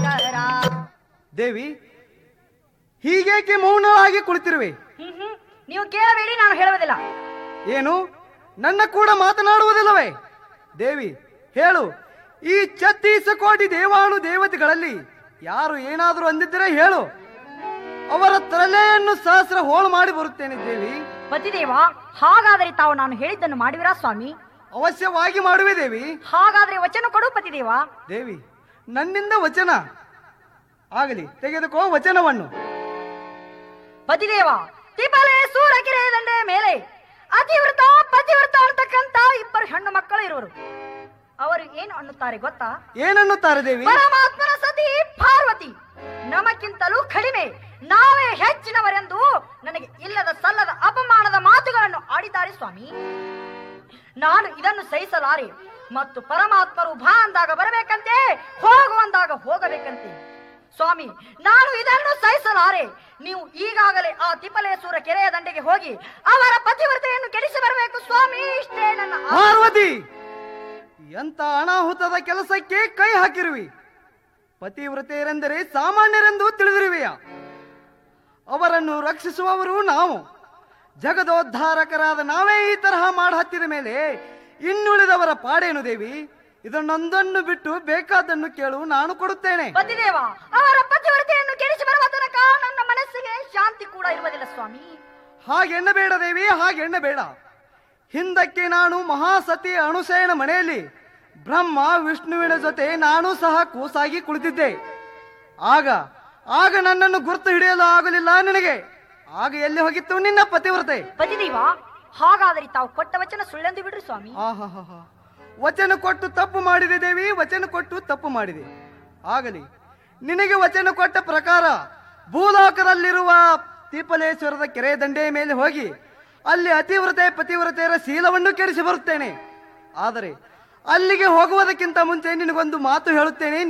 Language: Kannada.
ಸುಂದರ ದೇವಿ ಹೀಗೇಕೆ ಮೌನವಾಗಿ ಕುಳಿತಿರುವೆ ಹ್ಮ್ ಹ್ಮ್. ನೀವು ಕೇಳಬೇಡಿ ನಾನು ಹೇಳುವುದಿಲ್ಲ ಏನು ನನ್ನ ಕೂಡ ಮಾತನಾಡುವುದಿಲ್ಲವೇ ದೇವಿ ಹೇಳು ಈ ಛತ್ತೀಸ ಕೋಟಿ ದೇವಾನು ದೇವತೆಗಳಲ್ಲಿ ಯಾರು ಏನಾದರೂ ಅಂದಿದ್ದರೆ ಹೇಳು ಅವರ ತಲೆಯನ್ನು ಸಹಸ್ರ ಹೋಳು ಮಾಡಿ ಬರುತ್ತೇನೆ ದೇವಿ ಪತಿದೇವ ಹಾಗಾದರೆ ತಾವು ನಾನು ಹೇಳಿದ್ದನ್ನು ಮಾಡುವಿರಾ ಸ್ವಾಮಿ ಅವಶ್ಯವಾಗಿ ಮಾಡುವೆ ದೇವಿ ಹಾಗಾದ್ರೆ ವಚನ ಕೊಡು ಪತಿದೇವ ದೇವಿ ನನ್ನಿಂದ ವಚನ ಆಗಲಿ ತೆಗೆದುಕೋ ವಚನವನ್ನು ಪತಿದೇವ ತಿಬಲೆ ಸೂರಕೆರೆ ದಂಡೆ ಮೇಲೆ ಅತಿವೃತ ಪತಿವೃತ ಅಂತಕ್ಕಂತ ಇಬ್ಬರು ಹೆಣ್ಣು ಮಕ್ಕಳು ಇರುವರು ಅವರು ಏನು ಅನ್ನುತ್ತಾರೆ ಗೊತ್ತಾ ಏನನ್ನುತ್ತಾರೆ ದೇವಿ ಪರಮಾತ್ಮನ ಸತಿ ಪಾರ್ವತಿ ನಮಕ್ಕಿಂತಲೂ ಕಡಿಮೆ ನಾವೇ ಹೆಚ್ಚಿನವರೆಂದು ನನಗೆ ಇಲ್ಲದ ಸಲ್ಲದ ಅಪಮಾನದ ಮಾತುಗಳನ್ನು ಆಡಿದ್ದಾರೆ ಸ್ವಾಮಿ ನಾನು ಇದನ್ನು ಸಹಿಸಲಾರೆ ಮತ್ತು ಪರಮಾತ್ಮರು ಬಾ ಅಂದಾಗ ಬರಬೇಕಂತೆ ಹೋಗುವಂದಾಗ ಹೋಗಬೇಕಂತೆ ಸ್ವಾಮಿ ನಾನು ಇದನ್ನು ಸಹಿಸಲಾರೆ ನೀವು ಈಗಾಗಲೇ ಆ ತಿಪ್ಪಲೇಶ್ವರ ಕೆರೆಯ ದಂಡೆಗೆ ಹೋಗಿ ಅವರ ಪತಿವ್ರತೆಯನ್ನು ಕೆಡಿಸಿ ಬರಬೇಕು ಸ್ವಾಮಿ ಇಷ್ಟೇ ನನ್ನ ಆಶೆ. ಪಾರ್ವತಿ ಎಂತ ಅನಾಹುತದ ಕೆಲಸಕ್ಕೆ ಕೈ ಹಾಕಿರುವಿ ಪತಿವ್ರತೆಯರೆಂದರೆ ಸಾಮಾನ್ಯರೆಂದು ತಿಳಿದಿರುವೆಯ ಅವರನ್ನು ರಕ್ಷಿಸುವವರು ನಾವು ಜಗದೋದ್ಧಾರಕರಾದ ನಾವೇ ಈ ತರಹ ಮಾಡ ಹತ್ತಿದ ಮೇಲೆ ಇನ್ನುಳಿದವರ ಪಾಡೇನು ದೇವಿ ಇದನ್ನೊಂದನ್ನು ಬಿಟ್ಟು ಬೇಕಾದನ್ನು ಕೇಳು ನಾನು ಕೊಡುತ್ತೇನೆ ಪತಿದೇವ ಅವರ ಪತಿವ್ರತೆಯನ್ನು ಕೆಡಿಸಿ ಬರುವ ತನಕ ನನ್ನ ಮನಸ್ಸಿಗೆ ಶಾಂತಿ ಕೂಡ ಇರುವುದಿಲ್ಲ ಸ್ವಾಮಿ ಹಾಗೆಣ್ಣಬೇಡ ದೇವಿ ಹಾಗೆಣ್ಣಬೇಡ ಹಿಂದಕ್ಕೆ ನಾನು ಮಹಾಸತಿ ಅಣುಸೇನ ಮನೆಯಲ್ಲಿ ಬ್ರಹ್ಮ ವಿಷ್ಣುವಿನ ಜೊತೆ ನಾನು ಸಹ ಕೂಸಾಗಿ ಕುಳಿತಿದ್ದೆ ಆಗ ಆಗ ನನ್ನನ್ನು ಗುರುತು ಹಿಡಿಯಲು ಆಗಲಿಲ್ಲ ನಿನಗೆ ಆಗ ಎಲ್ಲಿ ಹೋಗಿತ್ತು ನಿನ್ನ ಪತಿವ್ರತೆ ಪತಿದೇವ ಹಾಗಾದರೆ ತಾವು ಕೊಟ್ಟ ವಚನ ಸುಳ್ಳೆಂದು ಬಿಡ್ರಿ ಸ್ವಾಮಿ ಆಹಾಹಾಹಾ. ವಚನ ಕೊಟ್ಟು ತಪ್ಪು ಮಾಡಿದೆ ದೇವಿ ವಚನ ಕೊಟ್ಟು ತಪ್ಪು ಮಾಡಿದೆ ಆಗಲಿ ನಿನಗೆ ವಚನ ಕೊಟ್ಟ ಪ್ರಕಾರ ಭೂಲೋಕದಲ್ಲಿರುವ ತೀಪಲೇಶ್ವರದ ಕೆರೆ ದಂಡೆಯ ಮೇಲೆ ಹೋಗಿ ಅಲ್ಲಿ ಅತಿವ್ರತೆ ಪತಿವ್ರತೆಯರ ಶೀಲವನ್ನು ಕೆಡಿಸಿ ಬರುತ್ತೇನೆ ಆದರೆ ಅಲ್ಲಿಗೆ ಹೋಗುವುದಕ್ಕಿಂತ ಮುಂಚೆ ನಿನಗೊಂದು ಮಾತು ಹೇಳುತ್ತೇನೆ